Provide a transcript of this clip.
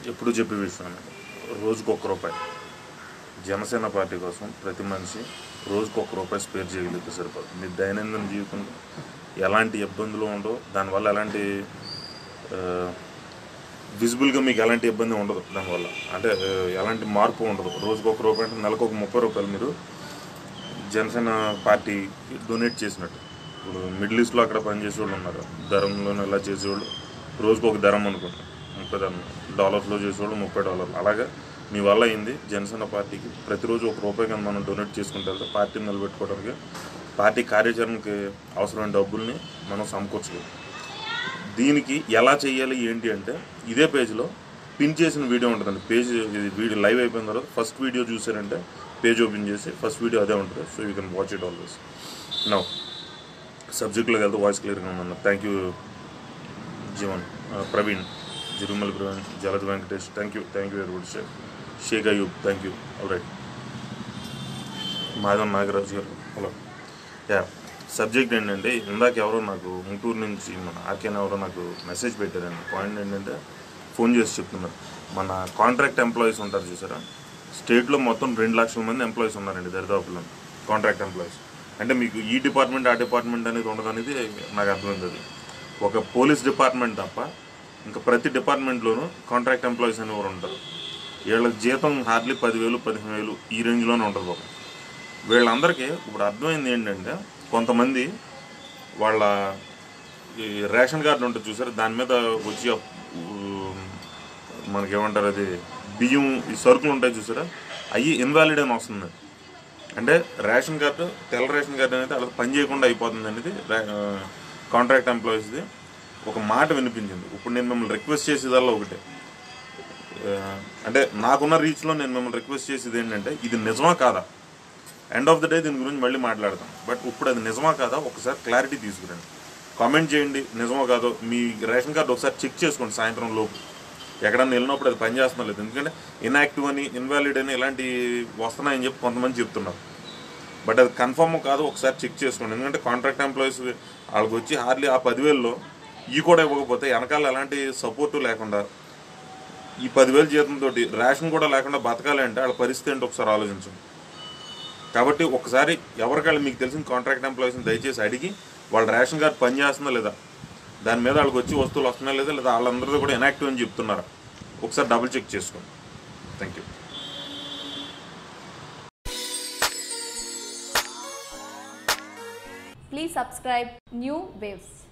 ఎప్పుడు చెప్పే విషయం రోజుకు ఒక్క రూపాయి జనసేన పార్టీ కోసం ప్రతి మనిషి రోజుకు ఒక్క రూపాయి స్పేర్ చేయగలిగితే సరిపోతుంది మీ దైనందిన జీవితంలో ఎలాంటి ఇబ్బందులు ఉండవు దానివల్ల ఎలాంటి విజిబుల్గా మీకు ఎలాంటి ఇబ్బంది ఉండదు దానివల్ల అంటే ఆ, ఎలాంటి మార్పు ఉండదు రోజుకు ఒక రూపాయి అంటే నెలకు ఒక ముప్పై రూపాయలు మీరు జనసేన పార్టీకి డొనేట్ చేసినట్టు ఇప్పుడు మిడిల్ ఈస్ట్లో అక్కడ పనిచేసే వాళ్ళు ఉన్నారు ధరంలో ఇలా చేసేవాళ్ళు రోజుకు ఒక ధరం అనుకోండి ముప్పై ధరం డాలర్స్లో చేసేవాళ్ళు ముప్పై డాలర్లు అలాగే మీ వల్ల అయింది జనసేన పార్టీకి ప్రతిరోజు ఒక రూపాయి కింద మనం డొనేట్ చేసుకుంటే వెళ్తే పార్టీని నిలబెట్టుకోవడానికి పార్టీ కార్యాచరణకి అవసరమైన డబ్బుల్ని మనం సమకూర్చుకోవాలి దీనికి ఎలా చేయాలి ఏంటి అంటే ఇదే పేజ్లో పిన్ చేసిన వీడియో ఉంటుందండి పేజ్ ఇది వీడియో లైవ్ అయిపోయిన తర్వాత ఫస్ట్ వీడియో చూసారంటే పేజ్ ఓపెన్ చేసి ఫస్ట్ వీడియో అదే ఉంటుంది so you can watch it always no సబ్జెక్ట్లోకి వెళ్తే వాయిస్ క్లియర్గా ఉందన్న థ్యాంక్ యూ జీవన్ ఆ, Praveen Jirumal Praveen Jalad Venkatesh thank you thank you very good Sheikh Sheikh Ayub thank you right Madhav Nagaraju గారు హలో యా సబ్జెక్ట్ ఏంటంటే ఇందాక ఎవరో నాకు గుంటూరు నుంచి మన ఆర్కేన్ ఎవరో నాకు మెసేజ్ పెట్టారండి పాయింట్ ఏంటంటే ఫోన్ చేసి చెప్తున్నారు మన కాంట్రాక్ట్ ఎంప్లాయీస్ ఉంటారు చూసారా స్టేట్లో మొత్తం రెండు లక్షల మంది ఎంప్లాయీస్ ఉన్నారండి దరిదాపులో కాంట్రాక్ట్ ఎంప్లాయీస్ అంటే మీకు ఈ డిపార్ట్మెంట్ ఆ డిపార్ట్మెంట్ అనేది ఉండదు అనేది నాకు అర్థమైంది అది ఒక పోలీస్ డిపార్ట్మెంట్ తప్ప ఇంకా ప్రతి డిపార్ట్మెంట్లోనూ కాంట్రాక్ట్ ఎంప్లాయీస్ అనేవారు ఉంటారు వీళ్ళ జీతం హార్డ్లీ పదివేలు పదిహేను వేలు ఈ రేంజ్లోనే ఉంటుంది పాపం వీళ్ళందరికీ ఇప్పుడు అర్థమైంది ఏంటంటే కొంతమంది వాళ్ళ ఈ రేషన్ కార్డు ఉంటుంది చూసారు దాని మీద వచ్చి ఆ, ఊ, మనకేమంటారు అది బియ్యం ఈ సరుకులు ఉంటాయి చూసారా అవి ఇన్వాలిడ్ అని వస్తుంది అంటే రేషన్ కార్డు తెల్ల రేషన్ కార్డు అనేది అలా పని చేయకుండా అయిపోతుంది అనేది కాంట్రాక్ట్ ఎంప్లాయీస్ది ఒక మాట వినిపించింది ఇప్పుడు నేను మిమ్మల్ని రిక్వెస్ట్ చేసేదల్లా ఒకటే ఆ, అంటే నాకున్న రీచ్లో నేను మిమ్మల్ని రిక్వెస్ట్ చేసేది ఏంటంటే ఇది నిజమా కాదా ఎండ్ ఆఫ్ ద డే దీని గురించి మళ్ళీ మాట్లాడతాం బట్ ఇప్పుడు అది నిజమా కాదా ఒకసారి క్లారిటీ తీసుకురండి కామెంట్ చేయండి నిజమో కాదో మీ రేషన్ కార్డు ఒకసారి చెక్ చేసుకోండి సాయంత్రం లోపు ఎక్కడన్నా వెళ్ళినప్పుడు అది పనిచేస్తున్నా లేదు ఎందుకంటే ఇన్యాక్టివ్ అని ఇన్వాలిడ్ అని ఇలాంటి వస్తున్నాయని చెప్పి కొంతమంది చెప్తున్నారు బట్ అది కన్ఫర్మ్ కాదు ఒకసారి చెక్ చేసుకోండి ఎందుకంటే కాంట్రాక్ట్ ఎంప్లాయీస్ వాళ్ళకి వచ్చి హార్డ్లీ ఆ పదివేల్లో ఈ కూడా ఇవ్వకపోతే వెనకాల ఎలాంటి సపోర్టు లేకుండా ఈ పదివేలు జీతంతో రేషన్ కూడా లేకుండా బతకాలి అంటే వాళ్ళ పరిస్థితి ఏంటో ఒకసారి ఆలోచించండి కాబట్టి ఒకసారి ఎవరికాళ్ళు మీకు తెలిసిన కాంట్రాక్ట్ ఎంప్లాయీస్ని దయచేసి అడిగి వాళ్ళ రేషన్ కార్డు పనిచేస్తుందా లేదా దాని మీద వాళ్ళకి వచ్చి వస్తువులు వస్తున్నాయా లేదా లేదా వాళ్ళందరితో కూడా ఇనాక్టివ్ అని చెప్తున్నారా ఒకసారి డబుల్ చెక్ చేసుకోండి thank you Please subscribe New Waves.